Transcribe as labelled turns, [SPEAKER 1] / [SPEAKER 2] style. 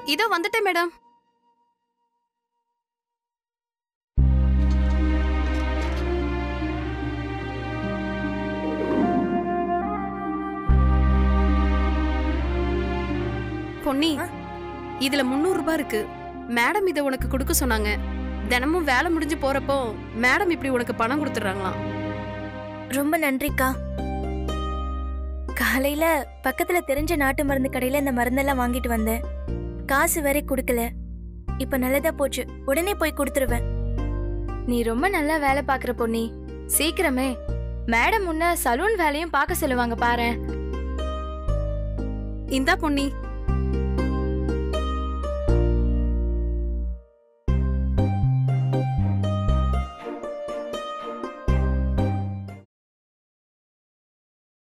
[SPEAKER 1] இதோ வந்துட்டேன் மேடம் பொன்னி இதுல முந்நூறு ரூபாய் இருக்கு மேடம் இதை உனக்கு கொடுக்க சொன்னாங்க தினமும் வேலை முடிஞ்சு போறப்போ மேடம் இப்படி உனக்கு பணம் கொடுத்துட்றாங்களாம்
[SPEAKER 2] ரொம்ப நன்றிக்கா காலையில பக்கத்துல தெரிஞ்ச நாட்டு மருந்து கடையில இந்த மருந்தெல்லாம் வாங்கிட்டு வந்தேன் காசு வேற கொடுக்கல இப்ப நல்லதா போச்சு உடனே போய் கொடுத்துருவேன்
[SPEAKER 3] நீ ரொம்ப நல்லா வேலை பாக்குற பொன்னி சீக்கிரமே மேடம் உன்ன சலூன் வேலையும் பார்க்க சொல்லுவாங்க பாரேன்
[SPEAKER 1] இந்தா பொன்னி